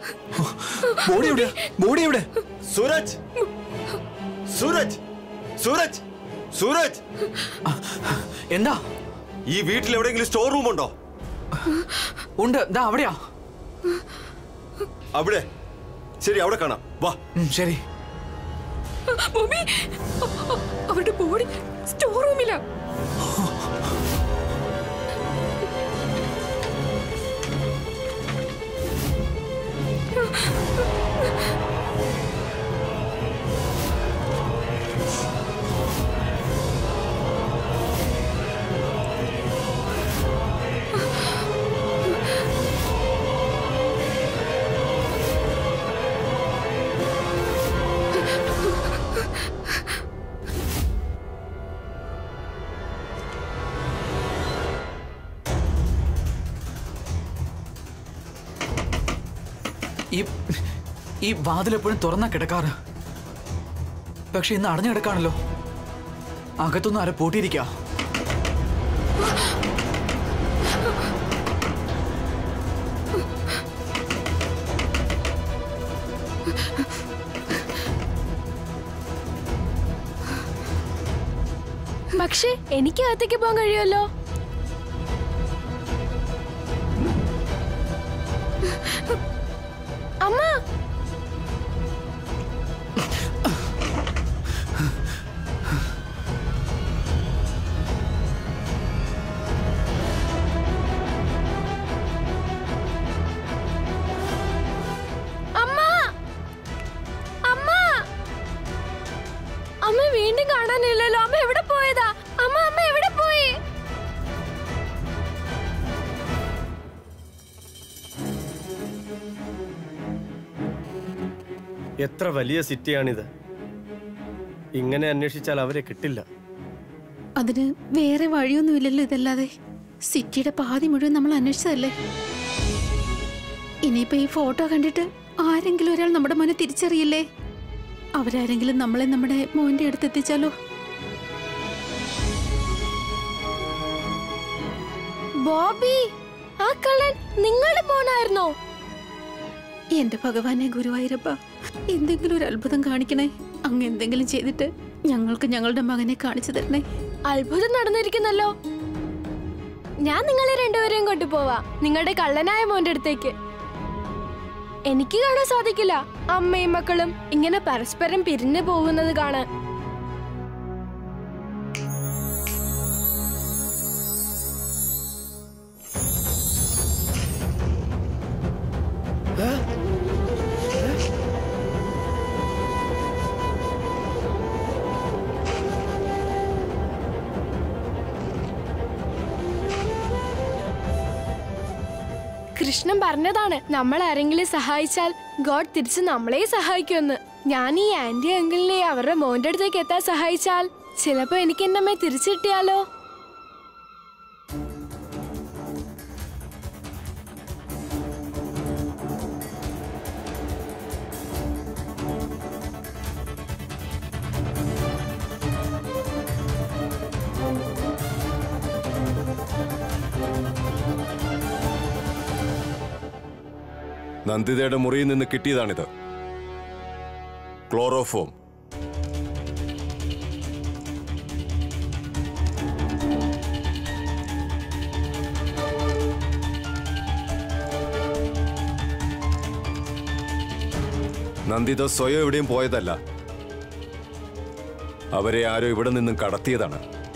Body എവിടെയാ body എവിടെ സൂരജ് സൂരജ് സൂരജ് സൂരജ് എന്താ ഈ വീട്ടിൽ എവിടെയെങ്കിലും സ്റ്റോർ റൂം ഉണ്ടോ ഉണ്ട് ദാ അവിടെയാ അവിടെ ശരി അവിടെ കാണാം വാ ഉം, ശരി മമ്മി അവരുടെ ബോഡി സ്റ്റോർ റൂമിലാ ഈ ഈ വാതിൽ എപ്പോഴും തുറന്നാ കിടക്കാറ് പക്ഷെ ഇന്ന് അടഞ്ഞു കിടക്കാണല്ലോ അകത്തൊന്നും ആരെ പൂട്ടിയിരിക്കാ പക്ഷേ എനിക്ക് അകത്തേക്ക് പോകാൻ കഴിയുമല്ലോ അമ്മ അമ്മ അമ്മ അമ്മ വീണ്ടും കാണാനില്ലല്ലോ അമ്മ എവിടെ പോയതാ അമ്മ അമ്മ എവിടെ പോയി എത്ര വലിയ സിറ്റിയാണിത് ഇങ്ങനെ അന്വേഷിച്ചാൽ അവരെ കിട്ടില്ല അതിന് വേറെ വഴിയൊന്നുമില്ലല്ലോ ഇതല്ലാതെ സിറ്റിയുടെ പാതി മുഴുവൻ നമ്മൾ അന്വേഷിച്ചതല്ലേ ഇനിയിപ്പോ ഈ ഫോട്ടോ കണ്ടിട്ട് ആരെങ്കിലും ഒരാൾ നമ്മുടെ മോനെ തിരിച്ചറിയില്ലേ അവരാരെങ്കിലും നമ്മളെ നമ്മുടെ മോന്റെ അടുത്ത് എത്തിച്ചാലോ ബോബി ആ കള്ളൻ നിങ്ങളുടെ മോനായിരുന്നോ എന്റെ ഭഗവാനെ ഗുരുവായൂരപ്പ എന്തെങ്കിലും ഒരു അത്ഭുതം കാണിക്കണേ അങ്ങ് എന്തെങ്കിലും ചെയ്തിട്ട് ഞങ്ങൾക്ക് ഞങ്ങളുടെ മകനെ കാണിച്ചു തരണേ അത്ഭുതം നടന്നിരിക്കുന്നല്ലോ ഞാൻ നിങ്ങളെ രണ്ടുപേരെയും കൊണ്ടുപോവാ നിങ്ങളുടെ കള്ളനായ മോന്റെ അടുത്തേക്ക് എനിക്ക് കാണാൻ സാധിക്കില്ല അമ്മയും മക്കളും ഇങ്ങനെ പരസ്പരം പിരിഞ്ഞു പോകുന്നത് കാണാൻ കൃഷ്ണൻ പറഞ്ഞതാണ് നമ്മൾ ആരെങ്കിലും സഹായിച്ചാൽ ഗോഡ് തിരിച്ച് നമ്മളെ സഹായിക്കുമെന്ന് ഞാൻ ഈ ആന്റി അങ്കിളിനെ അവരുടെ മോന്റെ അടുത്തേക്ക് എത്താൻ സഹായിച്ചാൽ ചിലപ്പോ എനിക്ക് എന്റെ അമ്മയെ തിരിച്ചു കിട്ടിയാലോ നന്ദിതയുടെ മുറിയിൽ നിന്ന് കിട്ടിയതാണിത് ക്ലോറോഫോം നന്ദിത സ്വയം എവിടെയും പോയതല്ല അവരെ ആരോ ഇവിടെ നിന്നും കടത്തിയതാണ്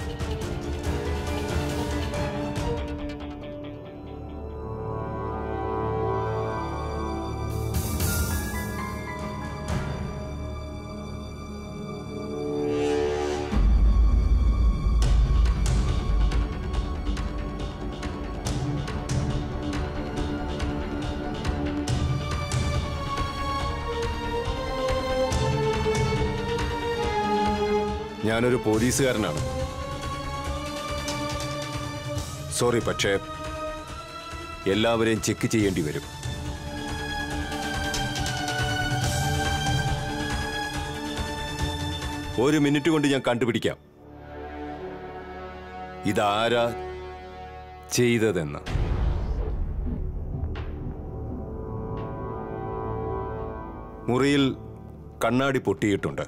ഞാനൊരു പോലീസുകാരനാണ് സോറി പക്ഷേ എല്ലാവരെയും ചെക്ക് ചെയ്യേണ്ടി വരും ഒരു മിനിറ്റ് കൊണ്ട് ഞാൻ കണ്ടുപിടിക്കാം ഇതാരാ ചെയ്തതെന്ന് മുറിയിൽ കണ്ണാടി പൊട്ടിയിട്ടുണ്ട്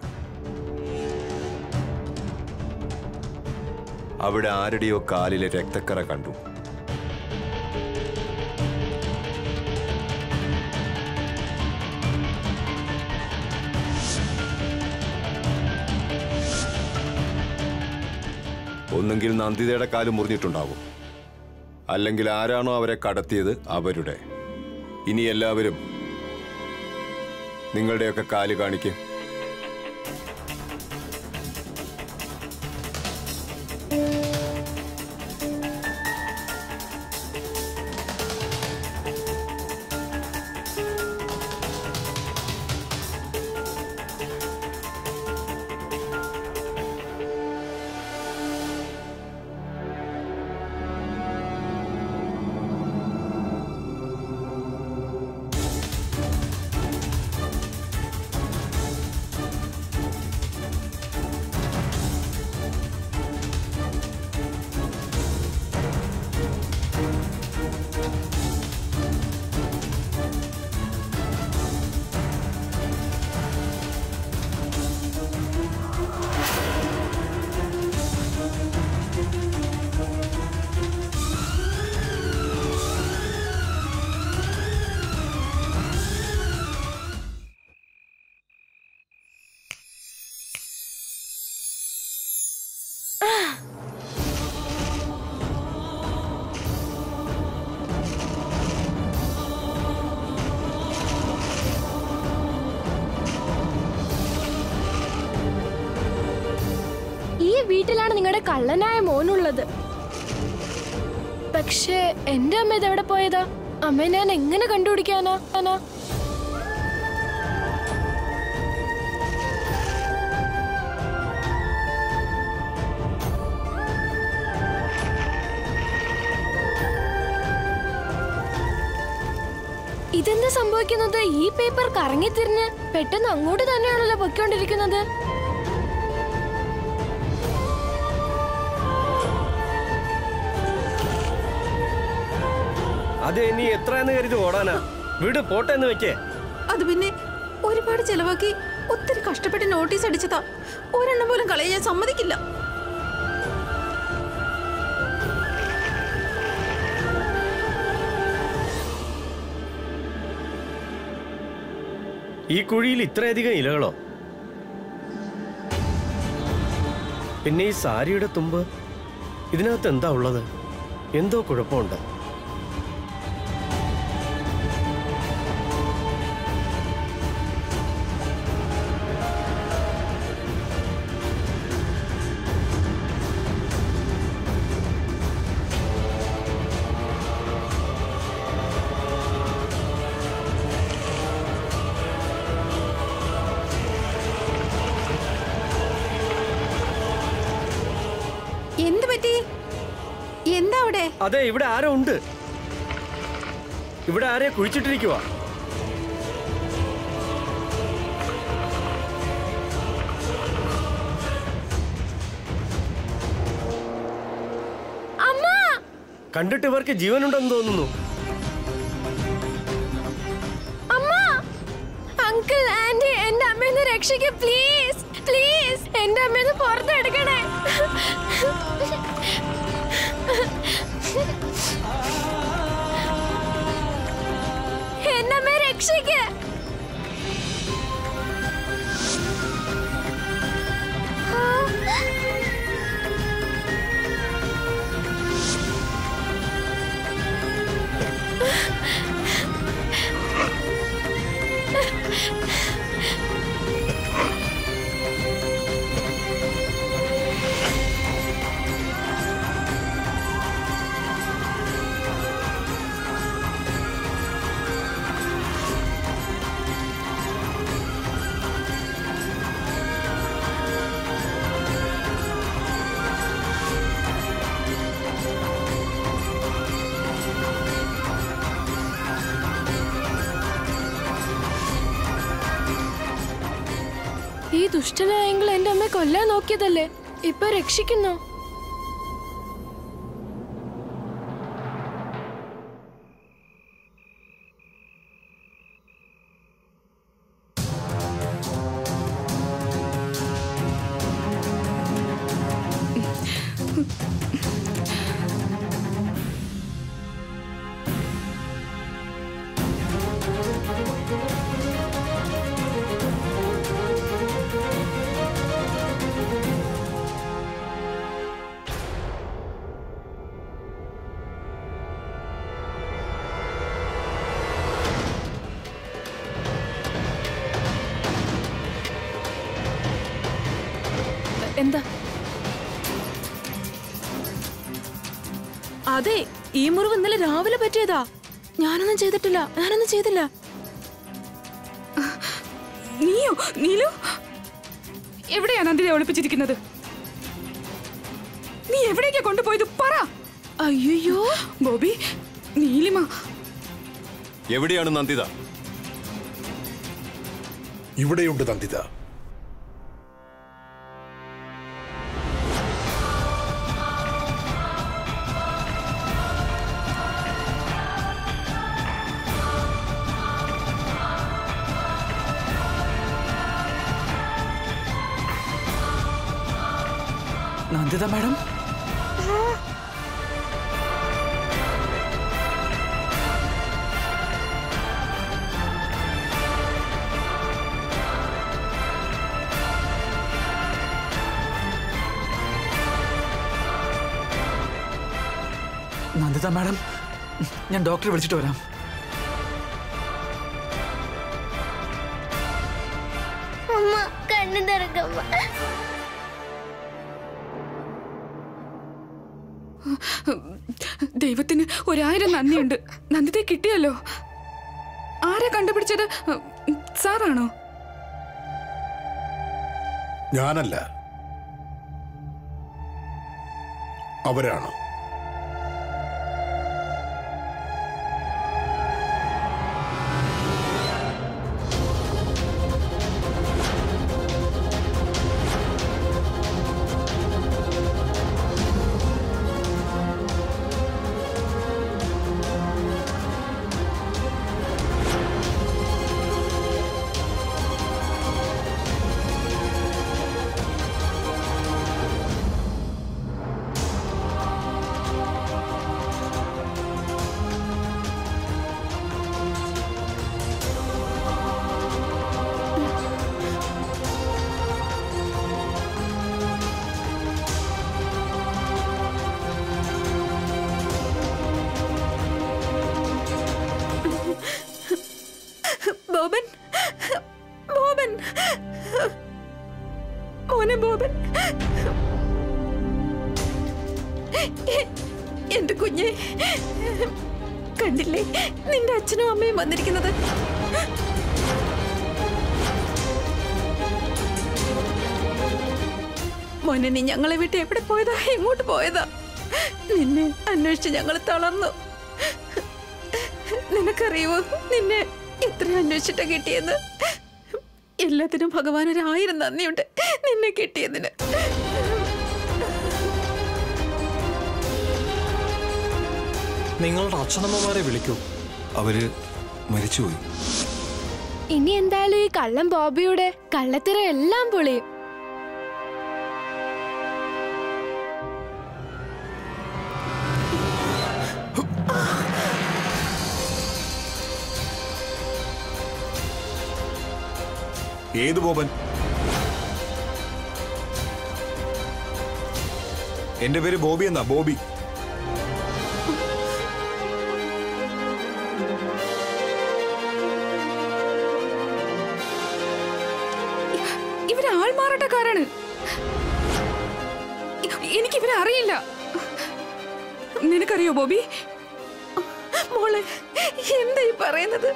അവിടെ ആരുടെയോ കാലിലെ രക്തക്കറ കണ്ടു ഒന്നുകിൽ നന്ദിതയുടെ കാല് മുറിഞ്ഞിട്ടുണ്ടാവും അല്ലെങ്കിൽ ആരാണോ അവരെ കടത്തിയത് അവരുടെ ഇനി എല്ലാവരും നിങ്ങളുടെയൊക്കെ കാല് കാണിക്കും ഈ വീട്ടിലാണ് നിങ്ങളുടെ കള്ളനായ മോനുള്ളത് പക്ഷേ എന്റെ അമ്മ ഇതെവിടെ പോയതാ അമ്മ ഞാൻ എങ്ങനെ കണ്ടുപിടിക്കാനാ അനാ? ഇതെന്താ സംഭവിക്കുന്നത് ഈ പേപ്പർ കറങ്ങിത്തിരിഞ്ഞ് പെട്ടെന്ന് അങ്ങോട്ട് തന്നെയാണല്ലോ പൊയ്ക്കൊണ്ടിരിക്കുന്നത് അത് ഇനി എത്രയെന്ന് കരുതി ഓടാനാ വീട് പോട്ടെ എന്ന് വെക്കേ അത് പിന്നെ ഒരുപാട് ചെലവാക്കി ഒത്തിരി കഷ്ടപ്പെട്ട് നോട്ടീസ് അടിച്ചതാ ഒരെണ്ണം പോലും കളയാൻ ഞാൻ സമ്മതിക്കില്ല ഈ കുഴിയിൽ ഇത്രയധികം ഇലകളോ പിന്നെ ഈ സാരിയുടെ തുമ്പ് ഇതിനകത്ത് എന്താ ഉള്ളത് എന്തോ കുഴപ്പമുണ്ട് എന്ത് പറ്റി എന്താ അവിടെ അതെ ഇവിടെ ആരോ ഉണ്ട് ഇവിടെ ആരെ കുഴിച്ചിട്ടിരിക്കുവാ അമ്മ കണ്ടിട്ട് ഇവർക്ക് ജീവനുണ്ടെന്ന് തോന്നുന്നു അമ്മ അങ്കിൾ ആന്റി എന്റെ അമ്മേന്ന് രക്ഷിക്ക് പ്ലീസ് പ്ലീസ് എന്റെ അമ്മേന്ന് പുറത്തെടുക്കണേ എന്റെ അമ്മയെ രക്ഷിക്ക് ഈ ദുഷ്ടനായെങ്കിൽ എന്റെ അമ്മയെ കൊല്ലാൻ നോക്കിയതല്ലേ ഇപ്പൊ രക്ഷിക്കുന്നു എന്താ അതെ ഈ മുറിവ് ഇന്നലെ രാവിലെ പറ്റിയതാ ഞാനൊന്നും ചെയ്തിട്ടില്ല ഞാനൊന്നും ചെയ്തില്ല നീയോ നീലു എവിടെയാ നന്ദിനെ ഒളിപ്പിച്ചിരിക്കുന്നത് നീ എവിടേക്കാ കൊണ്ടുപോയത് പറ അയ്യോ ബോബി നീലിമ എവിടെയാണ് നന്ദിത ഇവിടെയുണ്ട് നന്ദിത നന്ദിത മാഡം നന്ദിത മാഡം ഞാൻ ഡോക്ടറെ വിളിച്ചിട്ട് വരാം അമ്മ കണ്ണു തുറക്കമ്മ ദൈവത്തിന് ഒരായിരം നന്ദിയുണ്ട് നന്ദിത്തെ കിട്ടിയല്ലോ ആരാ കണ്ടുപിടിച്ചത് സാറാണോ ഞാനല്ല അവരാണ് ബോബൻ ബോബൻ മോനെ ബോബൻ എ- എന്റെ കുഞ്ഞെ കണ്ടില്ലേ നിന്റെ അച്ഛനും അമ്മയും വന്നിരിക്കുന്നത് മോനെ നീ ഞങ്ങളെ വിട്ട് എവിടെ പോയതാ എങ്ങോട്ട് പോയതാ നിന്നെ അന്വേഷിച്ച് ഞങ്ങൾ തളർന്നു നിനക്കറിയുമോ നിന്നെ എത്ര അന്വേഷിച്ചിട്ടാ കിട്ടിയെന്ന് എല്ലാത്തിനും ഭഗവാൻ ഒരു ആയിരം നന്ദിയുണ്ട് നിന്നെ കിട്ടിയതിന് നിങ്ങളുടെ അച്ഛനമ്മമാരെ വിളിക്കൂ അവര് മരിച്ചുപോയി ഇനി എന്തായാലും ഈ കള്ളൻ ബോബിയുടെ കള്ളത്തിര എല്ലാം പൊളിയും ഏത് ബോബൻ എന്റെ പേര് ബോബി എന്നാ ബോബി ഇവര് ആൾമാറാട്ടക്കാരാണ് എനിക്ക് ഇവരെ അറിയില്ല നിനക്കറിയോ ബോബി മോളെ എന്താ ഈ പറയുന്നത്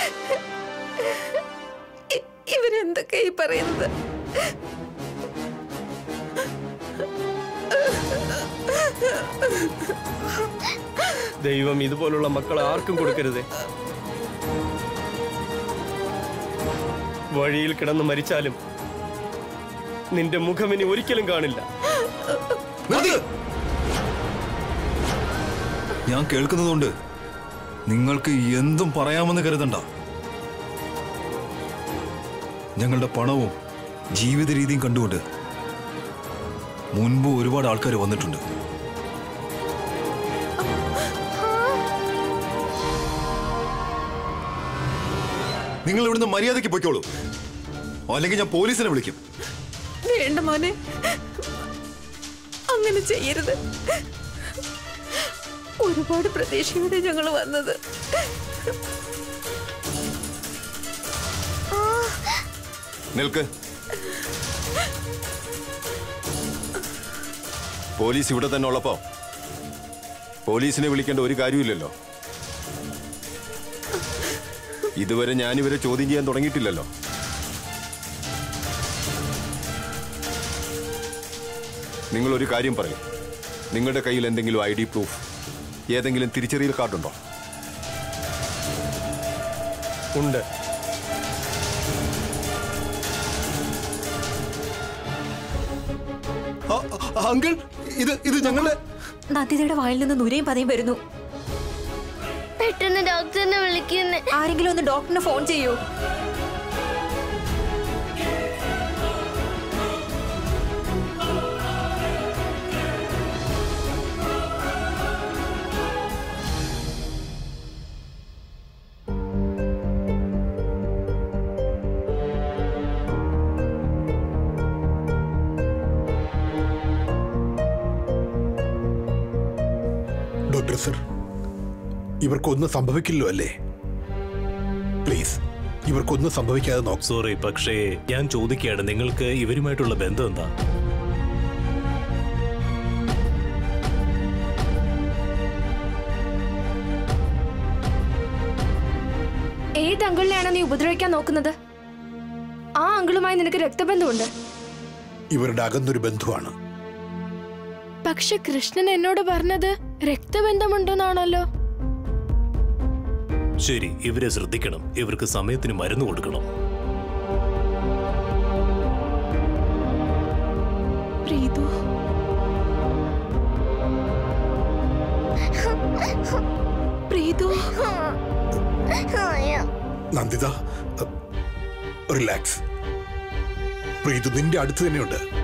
ഇ- ഇവരെന്തൊക്കെ ഈ പറയുന്നത് ദൈവം ഇതുപോലുള്ള മക്കൾ ആർക്കും കൊടുക്കരുതേ വഴിയിൽ കിടന്ന് മരിച്ചാലും നിന്റെ മുഖം ഇനി ഒരിക്കലും കാണില്ല നിർത്ത്! ഞാൻ കേൾക്കുന്നതുകൊണ്ട് നിങ്ങൾക്ക് എന്തും പറയാമെന്ന് കരുതണ്ട ഞങ്ങളുടെ പണവും ജീവിത രീതിയും കണ്ടുകൊണ്ട് മുൻപ് ഒരുപാട് ആൾക്കാർ വന്നിട്ടുണ്ട് നിങ്ങൾ ഇവിടുന്ന് മര്യാദയ്ക്ക് പൊയ്ക്കോളൂ അല്ലെങ്കിൽ ഞാൻ പോലീസിനെ വിളിക്കും വേണ്ട മോനെ അങ്ങനെ ചെയ്യരുത് ഒരുപാട് പ്രതീക്ഷയോടെ ഞങ്ങൾ വന്നത് നിൽക്ക് പോലീസ് ഇവിടെ തന്നെ ഉള്ളപ്പോ പോലീസിനെ വിളിക്കേണ്ട ഒരു കാര്യമില്ലല്ലോ ഇതുവരെ ഞാനിവരെ ചോദ്യം ചെയ്യാൻ തുടങ്ങിയിട്ടില്ലല്ലോ നിങ്ങൾ ഒരു കാര്യം പറയും നിങ്ങളുടെ കയ്യിൽ എന്തെങ്കിലും ഐ ഡി പ്രൂഫ് ഏതെങ്കിലും തിരിച്ചറിയൽ കാർഡുണ്ടോ ഉണ്ട് അങ്കിൾ ഇത് ഇത് ഞങ്ങളുടെ നന്ദിതയുടെ വായിൽ നിന്ന് നുരയും പതയും വരുന്നു പെട്ടെന്ന് ഡോക്ടറിനെ വിളിക്കുന്നേ ആരെങ്കിലും ഒന്ന് ഡോക്ടറിന് ഫോൺ ചെയ്യൂ ഡോക്ടർ സർ ഇവർക്കൊന്നും സംഭവിക്കില്ലോ അല്ലേ പ്ലീസ് ഇവർക്കൊന്നും സംഭവിക്കാതെ നോക്കൂ സോറി പക്ഷേ ഞാൻ ചോദിക്കുകയാണ് നിങ്ങൾക്ക് ഇവരുമായിട്ടുള്ള ബന്ധം എന്താ ഏത് അങ്കിളിനെയാണ് നീ ഉപദ്രവിക്കാൻ നോക്കുന്നത് ആ അങ്കിളുമായി നിനക്ക് രക്തബന്ധമുണ്ട് ഇവരുടെ അകന്നൊരു ബന്ധുവാണ് പക്ഷെ കൃഷ്ണൻ എന്നോട് പറഞ്ഞത് രക്തബന്ധമുണ്ടെന്നാണല്ലോ ശരി ഇവരെ ശ്രദ്ധിക്കണം ഇവർക്ക് സമയത്തിന് മരുന്ന് കൊടുക്കണം പ്രീതു പ്രീതു നന്ദിത റിലാക്സ് പ്രീതു നിന്റെ അടുത്ത് തന്നെയുണ്ട്